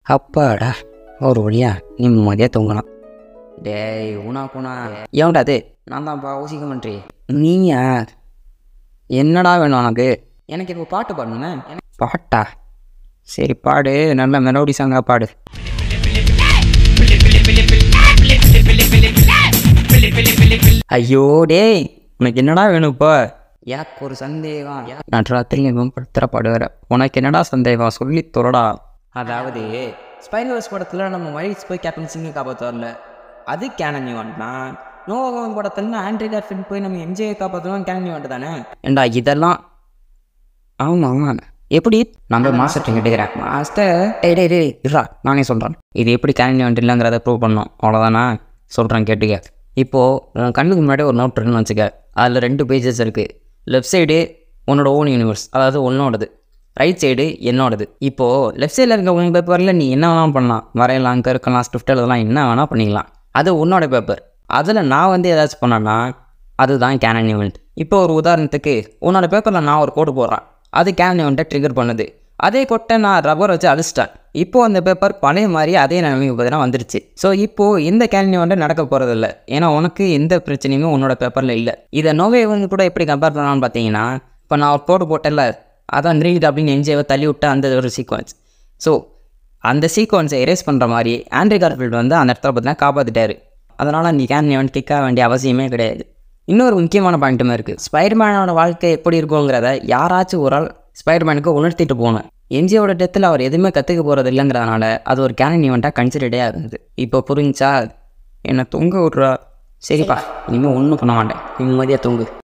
அப்பாடா ஒரு வழியா நிம்மதியாக தூங்கலாம் டேய் உனா குணா ஏன்டா அது நான் தான்ப்பா ஊசிக்க மன்றி நீயா என்னடா வேணும் உனக்கு எனக்கு இப்போ பாட்டு பாடணுமே பாட்டா சரி பாடு நல்ல மெலோடி சாங்காக பாடு ஐயோ டேய் உனக்கு என்னடா வேணும் இப்போ எனக்கு ஒரு சந்தேகம் நான் ராத்திரி மேம்படுத்துகிற பாடுவார் உனக்கு என்னடா சந்தேகம் சொல்லி தொலடா அதாவது ஸ்பைனல்ஸ் படத்தில் நம்ம வயசு போய் கேப்டன் சிங்கை காப்பாற்றுவார்ல அது கேனன் ஈவெண்ட்னா நோவகம் படத்தில் ஆண்ட்ரி கார்ஃபின் போய் நம்ம எம்ஜிஐ காப்பாற்றுவோம் கேனன் ஈவெண்ட் தானே ஏண்டா இதெல்லாம் ஆமாம் எப்படி நம்ம மாஸ்டர் கேட்டுக்கிறேன் மாஸ்டர் டே டே டே இருடா நானே சொல்கிறேன் இது எப்படி கேனன் ஈவெண்ட் இல்லைங்கிறத ப்ரூவ் பண்ணோம் அவ்வளோதானா சொல்கிறேன் கேட்டுக்க இப்போது உன் கண்ணுக்கு முன்னாடி ஒரு நோட் இருக்குன்னு வச்சுக்க அதில் ரெண்டு பேஜஸ் இருக்குது லெஃப்ட் சைடு உன்னோட ஓன் யூனிவர்ஸ் அதாவது உன்னோடது ரைட் சைடு என்னோடது இப்போது லெஃப்ட் சைடில் இருக்க உன் பேப்பரில் நீ என்ன வேணாலும் பண்ணலாம் வரையலாம் கருக்கலாம் ஸ்கிரிப்ட் எழுதலாம் என்ன வேணால் பண்ணிக்கலாம் அது உன்னோட பேப்பர் அதில் நான் வந்து ஏதாச்சும் பண்ணேன்னா அதுதான் கேனன் ஈவெண்ட் இப்போ ஒரு உதாரணத்துக்கு உன்னோட பேப்பரில் நான் ஒரு கோடு போடுறேன் அது கேனன் ஈவெண்ட்டை ட்ரிகர் பண்ணுது அதே கொட்டை நான் ரப்பர் வச்சு அழிச்சிட்டேன் இப்போது அந்த பேப்பர் பழைய மாதிரி அதே நிலைமைக்கு பார்த்தீங்கன்னா வந்துருச்சு ஸோ இப்போது இந்த கேனன் ஈவெண்ட்டை நடக்க போகிறதில்ல ஏன்னா உனக்கு எந்த பிரச்சனையுமே உன்னோட பேப்பரில் இல்லை இதை நோவே வந்து கூட எப்படி கம்பேர் பண்ணலாம்னு பார்த்தீங்கன்னா இப்போ நான் ஒரு கோடு போட்டேன்ல அதான் ரீட் அப்படின்னு என்ஜிஏவை தள்ளி விட்ட அந்த ஒரு சீக்வன்ஸ் ஸோ அந்த சீக்வன்ஸை எரேஸ் பண்ணுற மாதிரி ஆண்ட்ரி கார்ஃபீல்டு வந்து அந்த இடத்துல பார்த்தீங்கன்னா காப்பாற்றிட்டாரு அதனால் நீ கேன் ஈவெண்ட் கிக்க வேண்டிய அவசியமே கிடையாது இன்னொரு முக்கியமான பாயிண்ட்டுமே இருக்குது ஸ்பைடர்மேனோட வாழ்க்கை எப்படி இருக்குங்கிறத யாராச்சும் ஒரு ஆள் ஸ்பைடர்மேனுக்கு உணர்த்திட்டு போகணும் என்ஜியோட டெத்தில் அவர் எதுவுமே கற்றுக்க போகிறது இல்லைங்கிறதுனால அது ஒரு கேனன் ஈவெண்ட்டாக கன்சிடர்டே ஆகுது இப்போ புரிஞ்சா என்னை தூங்க விட்றா சரிப்பா இனிமேல் ஒன்றும் பண்ண மாட்டேன் நிம்மதியாக தூங்கு